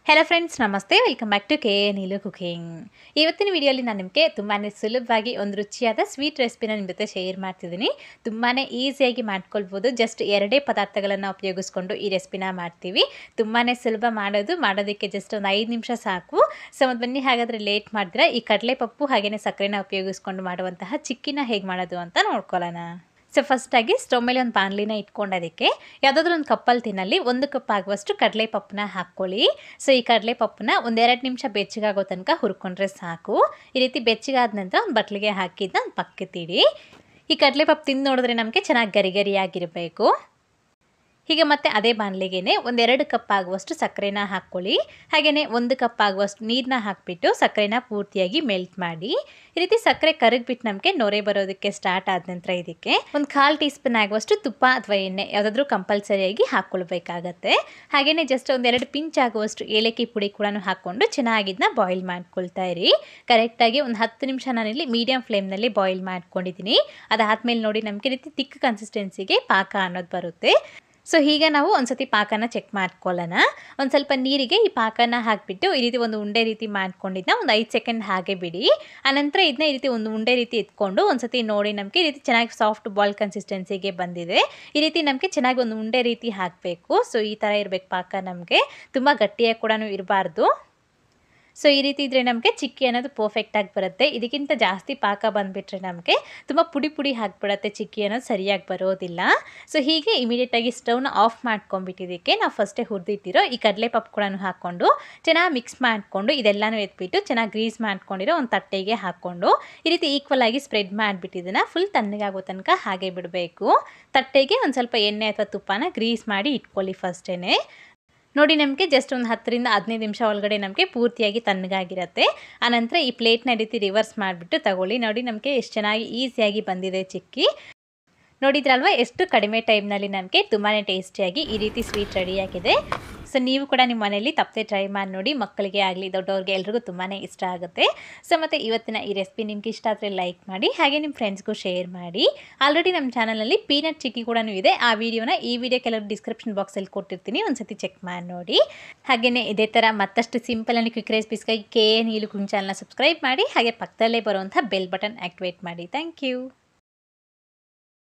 hello friends namaste welcome back to K Neelu cooking ಇವತ್ತಿನ ವಿಡಿಯೋಲಿ ನಾನು ನಿಮಗೆ ತುಂಬಾ ಸುಲಭವಾಗಿ ಒಂದು ರುಚಿಯಾದ ಸ್ವೀಟ್ ರೆಸಿಪಿನ ನಿಮ್ಮ ಜೊತೆ ಶೇರ್ ಮಾಡ್ತಿದ್ದೀನಿ ತುಂಬಾ ಈಸಿಯಾಗಿ ಮಾಡ್ಕೊಳ್ಬೋದು ಜಸ್ಟ್ ಎರಡೇ ಪದಾರ್ಥಗಳನ್ನು ಉಪಯೋಗಿಸ್ಕೊಂಡು ಈ ರೆಸಿಪಿನ ಮಾಡ್ತೀವಿ ತುಂಬಾ ಸುಲಭ ಮಾಡೋದು ಮಾಡೋದಕ್ಕೆ ಜಸ್ಟ್ ಒಂದು ಐದು ನಿಮಿಷ ಸಾಕು ಸೊ ಮತ್ತು ಬನ್ನಿ ಹಾಗಾದರೆ ಲೇಟ್ ಮಾಡಿದ್ರೆ ಈ ಕಡಲೆಪಪ್ಪು ಹಾಗೆಯೇ ಸಕ್ಕರೆನ ಉಪಯೋಗಿಸ್ಕೊಂಡು ಮಾಡುವಂತಹ ಚಿಕ್ಕಿನ ಹೇಗೆ ಮಾಡೋದು ಅಂತ ನೋಡ್ಕೊಳ್ಳೋಣ ಸೊ ಫಸ್ಟಾಗಿ ಸ್ಟವ್ ಮೇಲೆ ಒಂದು ಬಾಣಲಿನ ಇಟ್ಕೊಂಡೋದಕ್ಕೆ ಯಾವುದಾದ್ರೂ ಒಂದು ಕಪ್ಪಲ್ಲಿ ತಿನ್ನಲ್ಲಿ ಒಂದು ಕಪ್ ಆಗುವಷ್ಟು ಕಡಲೆಪಪ್ಪನ್ನ ಹಾಕ್ಕೊಳ್ಳಿ ಸೊ ಈ ಕಡಲೆಪಪ್ಪನ್ನ ಒಂದೆರಡು ನಿಮಿಷ ಬೆಚ್ಚಗಾಗೋ ತನಕ ಹುರ್ಕೊಂಡ್ರೆ ಸಾಕು ಈ ರೀತಿ ಬೆಚ್ಚಗಾದ ನಂತರ ಒಂದು ಬಟ್ಲಿಗೆ ಹಾಕಿದ್ನ ಒಂದು ಪಕ್ಕತ್ತಿಡಿ ಈ ಕಡಲೆಪಪ್ಪು ತಿಂದು ನೋಡಿದ್ರೆ ನಮಗೆ ಚೆನ್ನಾಗಿ ಗರಿ ಗರಿಯಾಗಿರಬೇಕು ಹೀಗೆ ಮತ್ತೆ ಅದೇ ಬಾಣಲಿಗೆ ಒಂದೆರಡು ಕಪ್ ಆಗುವಷ್ಟು ಸಕ್ಕರೆನ ಹಾಕ್ಕೊಳ್ಳಿ ಹಾಗೆಯೇ ಒಂದು ಕಪ್ ಆಗುವಷ್ಟು ನೀರನ್ನ ಹಾಕಿಬಿಟ್ಟು ಸಕ್ಕರೆನ ಪೂರ್ತಿಯಾಗಿ ಮೆಲ್ಟ್ ಮಾಡಿ ಈ ರೀತಿ ಸಕ್ಕರೆ ಕರಗ್ಬಿಟ್ಟು ನಮಗೆ ನೊರೆ ಬರೋದಕ್ಕೆ ಸ್ಟಾರ್ಟ್ ಆದ ನಂತರ ಇದಕ್ಕೆ ಒಂದು ಕಾಲು ಟೀ ಸ್ಪೂನ್ ಆಗುವಷ್ಟು ತುಪ್ಪ ಅಥವಾ ಎಣ್ಣೆ ಯಾವುದಾದ್ರೂ ಕಂಪಲ್ಸರಿಯಾಗಿ ಹಾಕ್ಕೊಳ್ಬೇಕಾಗತ್ತೆ ಹಾಗೆಯೇ ಜಸ್ಟ್ ಒಂದೆರಡು ಪಿಂಚ್ ಆಗುವಷ್ಟು ಏಲಕ್ಕಿ ಪುಡಿ ಕೂಡ ಹಾಕ್ಕೊಂಡು ಚೆನ್ನಾಗಿದ್ನ ಬಾಯ್ಲ್ ಮಾಡ್ಕೊಳ್ತಾ ಇರಿ ಕರೆಕ್ಟಾಗಿ ಒಂದು ಹತ್ತು ನಿಮಿಷ ನಾನಿಲ್ಲಿ ಮೀಡಿಯಂ ಫ್ಲೇಮ್ನಲ್ಲಿ ಬಾಯ್ಲ್ ಮಾಡ್ಕೊಂಡಿದ್ದೀನಿ ಅದಾದಮೇಲೆ ನೋಡಿ ನಮಗೆ ರೀತಿ ತಿಕ್ ಕನ್ಸಿಸ್ಟೆನ್ಸಿಗೆ ಪಾಕ ಅನ್ನೋದು ಬರುತ್ತೆ ಸೊ ಹೀಗೆ ನಾವು ಒಂದ್ಸತಿ ಪಾಕನ ಚೆಕ್ ಮಾಡ್ಕೊಳ್ಳೋಣ ಒಂದು ಸ್ವಲ್ಪ ನೀರಿಗೆ ಈ ಪಾಕನ ಹಾಕಿಬಿಟ್ಟು ಈ ರೀತಿ ಒಂದು ಉಂಡೆ ರೀತಿ ಮಾಡ್ಕೊಂಡಿದ್ನ ಒಂದು ಐದು ಸೆಕೆಂಡ್ ಹಾಗೆ ಬಿಡಿ ಆನಂತರ ಇದನ್ನ ಈ ರೀತಿ ಒಂದು ಉಂಡೆ ರೀತಿ ಎತ್ಕೊಂಡು ಒಂದ್ಸತಿ ನೋಡಿ ನಮಗೆ ಈ ರೀತಿ ಚೆನ್ನಾಗಿ ಸಾಫ್ಟ್ ಬಾಲ್ ಕನ್ಸಿಸ್ಟೆನ್ಸಿಗೆ ಬಂದಿದೆ ಈ ರೀತಿ ನಮಗೆ ಚೆನ್ನಾಗಿ ಒಂದು ಉಂಡೆ ರೀತಿ ಹಾಕಬೇಕು ಸೊ ಈ ಥರ ಇರಬೇಕು ಪಾಕ ನಮಗೆ ತುಂಬ ಗಟ್ಟಿಯಾಗಿ ಕೂಡ ಇರಬಾರ್ದು ಸೊ ಈ ರೀತಿ ಇದ್ದರೆ ನಮಗೆ ಚಿಕ್ಕಿ ಅನ್ನೋದು ಪರ್ಫೆಕ್ಟಾಗಿ ಬರುತ್ತೆ ಇದಕ್ಕಿಂತ ಜಾಸ್ತಿ ಪಾಕ ಬಂದುಬಿಟ್ರೆ ನಮಗೆ ತುಂಬ ಪುಡಿ ಪುಡಿ ಹಾಕ್ಬಿಡತ್ತೆ ಚಿಕ್ಕಿ ಅನ್ನೋದು ಸರಿಯಾಗಿ ಬರೋದಿಲ್ಲ ಸೊ ಹೀಗೆ ಇಮಿಡಿಯೇಟಾಗಿ ಸ್ಟವ್ನ ಆಫ್ ಮಾಡ್ಕೊಂಬಿಟ್ಟಿದ್ದಕ್ಕೆ ನಾವು ಫಸ್ಟೇ ಹುರಿದಿಟ್ಟಿರೋ ಈ ಕಡಲೆಪಪ್ಪು ಕೂಡ ಹಾಕ್ಕೊಂಡು ಚೆನ್ನಾಗಿ ಮಿಕ್ಸ್ ಮಾಡಿಕೊಂಡು ಇದೆಲ್ಲನೂ ಎತ್ಬಿಟ್ಟು ಚೆನ್ನಾಗಿ ಗ್ರೀಸ್ ಮಾಡ್ಕೊಂಡಿರೋ ಒಂದು ತಟ್ಟೆಗೆ ಹಾಕ್ಕೊಂಡು ಈ ರೀತಿ ಈಕ್ವಲ್ ಆಗಿ ಸ್ಪ್ರೆಡ್ ಮಾಡಿಬಿಟ್ಟಿದ್ದನ್ನು ಫುಲ್ ತಣ್ಣಗಾಗೋ ತನಕ ಹಾಗೆ ಬಿಡಬೇಕು ತಟ್ಟೆಗೆ ಒಂದು ಸ್ವಲ್ಪ ಎಣ್ಣೆ ಅಥವಾ ತುಪ್ಪನ ಗ್ರೀಸ್ ಮಾಡಿ ಇಟ್ಕೊಳ್ಳಿ ಫಸ್ಟೇ ನೋಡಿ ನಮಗೆ ಜಸ್ಟ್ ಒಂದು ಹತ್ತರಿಂದ ಹದಿನೈದು ನಿಮಿಷ ಒಳಗಡೆ ನಮಗೆ ಪೂರ್ತಿಯಾಗಿ ತಣ್ಣಗಾಗಿರುತ್ತೆ ಆನಂತರ ಈ ಪ್ಲೇಟ್ನ ರೀತಿ ರಿವರ್ಸ್ ಮಾಡಿಬಿಟ್ಟು ತಗೊಳ್ಳಿ ನೋಡಿ ನಮಗೆ ಎಷ್ಟು ಚೆನ್ನಾಗಿ ಈಸಿಯಾಗಿ ಬಂದಿದೆ ಚಿಕ್ಕಿ ನೋಡಿದ್ರಲ್ವ ಎಷ್ಟು ಕಡಿಮೆ ಟೈಮ್ನಲ್ಲಿ ನಮಗೆ ತುಂಬಾ ಟೇಸ್ಟಿಯಾಗಿ ಈ ರೀತಿ ಸ್ವೀಟ್ ರೆಡಿಯಾಗಿದೆ ಸೊ ನೀವು ಕೂಡ ನಿಮ್ಮ ಮನೆಯಲ್ಲಿ ತಪ್ಪದೆ ಟ್ರೈ ಮಾಡಿ ನೋಡಿ ಮಕ್ಕಳಿಗೆ ಆಗಲಿ ದೊಡ್ಡವ್ರಿಗೆ ಎಲ್ರಿಗೂ ತುಂಬಾ ಇಷ್ಟ ಆಗುತ್ತೆ ಸೊ ಮತ್ತು ಇವತ್ತಿನ ಈ ರೆಸಿಪಿ ನಿಮ್ಗೆ ಇಷ್ಟ ಆದರೆ ಲೈಕ್ ಮಾಡಿ ಹಾಗೆ ನಿಮ್ಮ ಫ್ರೆಂಡ್ಸ್ಗೂ ಶೇರ್ ಮಾಡಿ ಆಲ್ರೆಡಿ ನಮ್ಮ ಚಾನಲಲ್ಲಿ ಪೀನಟ್ ಚಿಕ್ಕಿ ಕೂಡ ಇದೆ ಆ ವಿಡಿಯೋನ ಈ ವಿಡಿಯೋ ಕೆಲವು ಡಿಸ್ಕ್ರಿಪ್ಷನ್ ಬಾಕ್ಸಲ್ಲಿ ಕೊಟ್ಟಿರ್ತೀನಿ ಒಂದ್ಸತಿ ಚೆಕ್ ಮಾಡಿ ನೋಡಿ ಹಾಗೆಯೇ ಇದೇ ಥರ ಮತ್ತಷ್ಟು ಸಿಂಪಲ್ ಆ್ಯಂಡ್ ಕ್ವಿಕ್ ರೆಸಿಪೀಸ್ಗಾಗಿ ಕೆ ನೀಲು ಕುಂಗ್ ಚಾನಲ್ನ ಸಬ್ಸ್ಕ್ರೈಬ್ ಮಾಡಿ ಹಾಗೆ ಪಕ್ಕದಲ್ಲೇ ಬರುವಂಥ ಬೆಲ್ ಬಟನ್ ಆ್ಯಕ್ಟಿವೇಟ್ ಮಾಡಿ ಥ್ಯಾಂಕ್ ಯು